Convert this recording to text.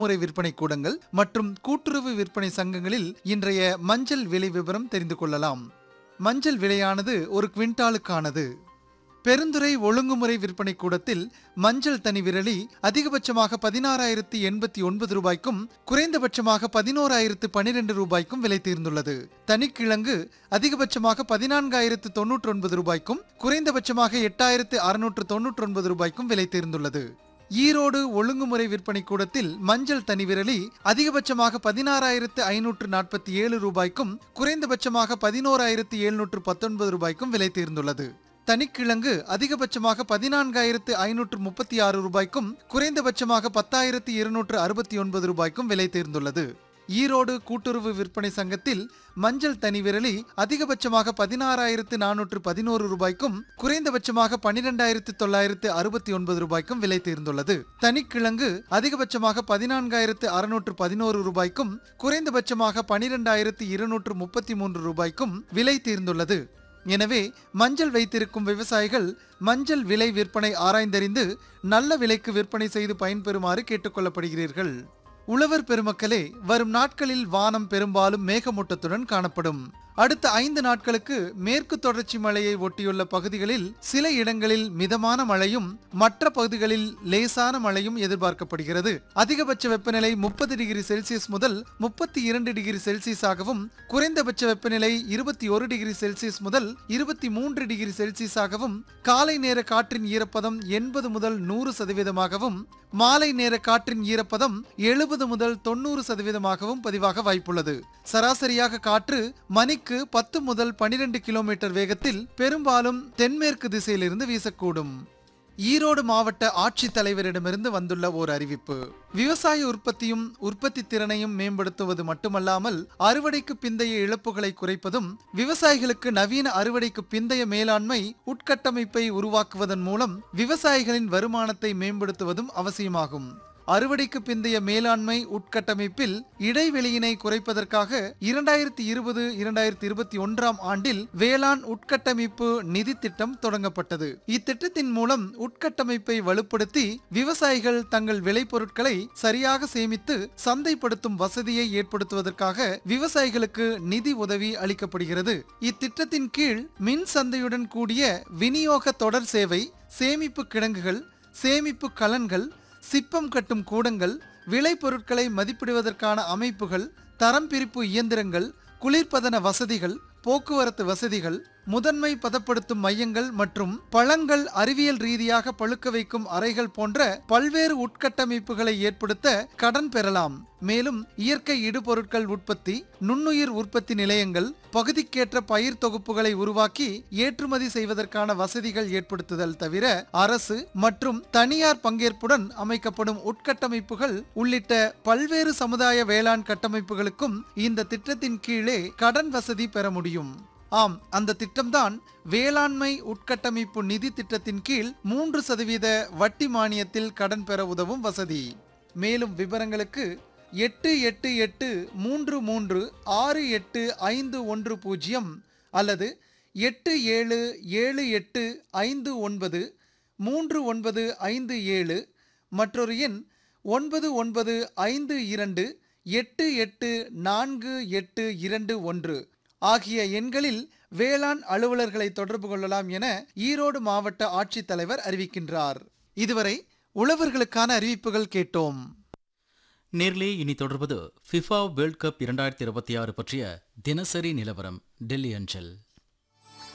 முறை விற்பனை கூடங்கள் மற்றும் கூட்டுறவு விற்பனை சங்கங்களில் இன்றைய மஞ்சள் விலை விவரம் தெரிந்து கொள்ளலாம் மஞ்சள் விலையானது ஒரு குவிண்டாலுக்கானது பெருந்துறை ஒழுங்குமுறை விற்பனை கூடத்தில் மஞ்சள் தனி விரலி அதிகபட்சமாக பதினாறாயிரத்தி எண்பத்தி ஒன்பது ரூபாய்க்கும் குறைந்தபட்சமாக பதினோராயிரத்து பனிரெண்டு ரூபாய்க்கும் விலை தீர்ந்துள்ளது தனிக்கிழங்கு அதிகபட்சமாக பதினான்காயிரத்து தொன்னூற்றி ஒன்பது ரூபாய்க்கும் குறைந்தபட்சமாக எட்டாயிரத்து அறுநூற்று தொன்னூற்றி ஒன்பது ரூபாய்க்கும் விலை தீர்ந்துள்ளது ஈரோடு ஒழுங்குமுறை விற்பனை கூடத்தில் மஞ்சள் தனி விரலி அதிகபட்சமாக பதினாறாயிரத்து ஐநூற்று நாற்பத்தி ஏழு ரூபாய்க்கும் குறைந்தபட்சமாக பதினோராயிரத்து எழுநூற்று பத்தொன்பது ரூபாய்க்கும் விலை தீர்ந்துள்ளது தனிக்கிழங்கு அதிகபட்சமாக பதினான்காயிரத்து ஐநூற்று முப்பத்தி ஆறு ரூபாய்க்கும் குறைந்தபட்சமாக பத்தாயிரத்து இருநூற்று அறுபத்தி ஒன்பது ரூபாய்க்கும் விலை தேர்ந்துள்ளது ஈரோடு கூட்டுறவு விற்பனை சங்கத்தில் மஞ்சள் தனி விரலி அதிகபட்சமாக பதினாறாயிரத்து நானூற்று பதினோரு ரூபாய்க்கும் குறைந்தபட்சமாக பன்னிரெண்டாயிரத்து தொள்ளாயிரத்து அறுபத்தி ஒன்பது ரூபாய்க்கும் விலை தேர்ந்துள்ளது தனிக்கிழங்கு அதிகபட்சமாக பதினான்காயிரத்து அறுநூற்று பதினோரு ரூபாய்க்கும் குறைந்தபட்சமாக பனிரெண்டாயிரத்து இருநூற்று முப்பத்தி மூன்று ரூபாய்க்கும் விலை தீர்ந்துள்ளது எனவே மஞ்சள் வைத்திருக்கும் விவசாயிகள் மஞ்சள் விலை விற்பனை ஆராய்ந்தறிந்து நல்ல விலைக்கு விற்பனை செய்து பயன்பெறுமாறு கேட்டுக்கொள்ளப்படுகிறீர்கள் உழவர் பெருமக்களே வரும் நாட்களில் வானம் பெரும்பாலும் மேகமூட்டத்துடன் காணப்படும் அடுத்த ஐந்து நாட்களுக்கு மேற்கு தொடர்ச்சி மலையை ஒட்டியுள்ள பகுதிகளில் சில இடங்களில் மிதமான மழையும் மற்ற பகுதிகளில் லேசான மழையும் எதிர்பார்க்கப்படுகிறது அதிகபட்ச வெப்பநிலை முப்பது டிகிரி செல்சியஸ் முதல் முப்பத்தி இரண்டு டிகிரி செல்சியஸாகவும் குறைந்தபட்ச வெப்பநிலை இருபத்தி ஒரு டிகிரி செல்சியஸ் முதல் இருபத்தி மூன்று டிகிரி செல்சியஸாகவும் காலை நேர காற்றின் ஈரப்பதம் எண்பது முதல் நூறு சதவீதமாகவும் மாலை நேர காற்றின் ஈரப்பதம் எழுபது முதல் தொண்ணூறு சதவீதமாகவும் பதிவாக வாய்ப்புள்ளது சராசரியாக காற்று மணிக்கு பத்து முதல் பனிரெண்டு கிலோமீட்டர் வேகத்தில் பெரும்பாலும் தென்மேற்கு திசையிலிருந்து வீசக்கூடும் ஈரோடு மாவட்ட ஆட்சித்தலைவரிடமிருந்து வந்துள்ள ஓர் அறிவிப்பு விவசாய உற்பத்தியும் உற்பத்தி திறனையும் மேம்படுத்துவது மட்டுமல்லாமல் அறுவடைக்கு பிந்தைய இழப்புகளை குறைப்பதும் விவசாயிகளுக்கு நவீன அறுவடைக்கு பிந்தைய மேலாண்மை உட்கட்டமைப்பை உருவாக்குவதன் மூலம் விவசாயிகளின் வருமானத்தை மேம்படுத்துவதும் அவசியமாகும் அறுவடைக்கு பிந்தைய மேலாண்மை உட்கட்டமைப்பில் இடைவெளியினை குறைப்பதற்காக இரண்டாயிரத்தி இருபது இரண்டாயிரத்தி இருபத்தி ஒன்றாம் ஆண்டில் வேளாண் உட்கட்டமைப்பு நிதி திட்டம் தொடங்கப்பட்டது இத்திட்டத்தின் மூலம் உட்கட்டமைப்பை வலுப்படுத்தி விவசாயிகள் தங்கள் விளைபொருட்களை சரியாக சேமித்து சந்தைப்படுத்தும் வசதியை ஏற்படுத்துவதற்காக விவசாயிகளுக்கு நிதி உதவி அளிக்கப்படுகிறது இத்திட்டத்தின் கீழ் மின் சந்தையுடன் கூடிய விநியோக தொடர் சேவை சேமிப்பு கிடங்குகள் சேமிப்பு கலன்கள் சிப்பம் கட்டும் கூடங்கள் விளைபொருட்களை மதிப்பிடுவதற்கான அமைப்புகள் தரம் பிரிப்பு இயந்திரங்கள் குளிர்பதன வசதிகள் போக்குவரத்து வசதிகள் முதன்மை பதப்படுத்தும் மையங்கள் மற்றும் பழங்கள் அறிவியல் ரீதியாக பழுக்க வைக்கும் அறைகள் போன்ற பல்வேறு உட்கட்டமைப்புகளை ஏற்படுத்த கடன் பெறலாம் மேலும் இயற்கை இடுபொருட்கள் உற்பத்தி நுண்ணுயிர் உற்பத்தி நிலையங்கள் பகுதிக்கேற்ற பயிர் தொகுப்புகளை உருவாக்கி ஏற்றுமதி செய்வதற்கான வசதிகள் ஏற்படுத்துதல் தவிர அரசு மற்றும் தனியார் பங்கேற்புடன் அமைக்கப்படும் உட்கட்டமைப்புகள் உள்ளிட்ட பல்வேறு சமுதாய வேளாண் கட்டமைப்புகளுக்கும் இந்த திட்டத்தின் கீழே கடன் வசதி பெற முடியும் ஆம் அந்த திட்டம்தான் வேளாண்மை உட்கட்டமைப்பு நிதி திட்டத்தின் கீழ் மூன்று சதவீத வட்டி மானியத்தில் கடன் பெற உதவும் வசதி மேலும் விவரங்களுக்கு எட்டு எட்டு எட்டு மூன்று மூன்று ஆறு எட்டு ஐந்து ஒன்று பூஜ்ஜியம் அல்லது எட்டு ஏழு ஏழு எட்டு ஐந்து ஒன்பது மூன்று ஒன்பது ஐந்து ஏழு மற்றொரு எண் ஒன்பது ஒன்பது ஐந்து இரண்டு எட்டு எட்டு நான்கு எட்டு இரண்டு ஒன்று ஆகிய எண்களில் வேளாண் அலுவலர்களை தொடர்பு கொள்ளலாம் என ஈரோடு மாவட்ட ஆட்சித்தலைவர் அறிவிக்கின்றார் இதுவரை உழவர்களுக்கான அறிவிப்புகள் கேட்டோம் நேர்லே இனி தொடர்வது ஃபிஃபா வேர்ல்ட் கப் இரண்டாயிரத்தி இருபத்தி ஆறு பற்றிய தினசரி நிலவரம் டெல்லி அஞ்சல்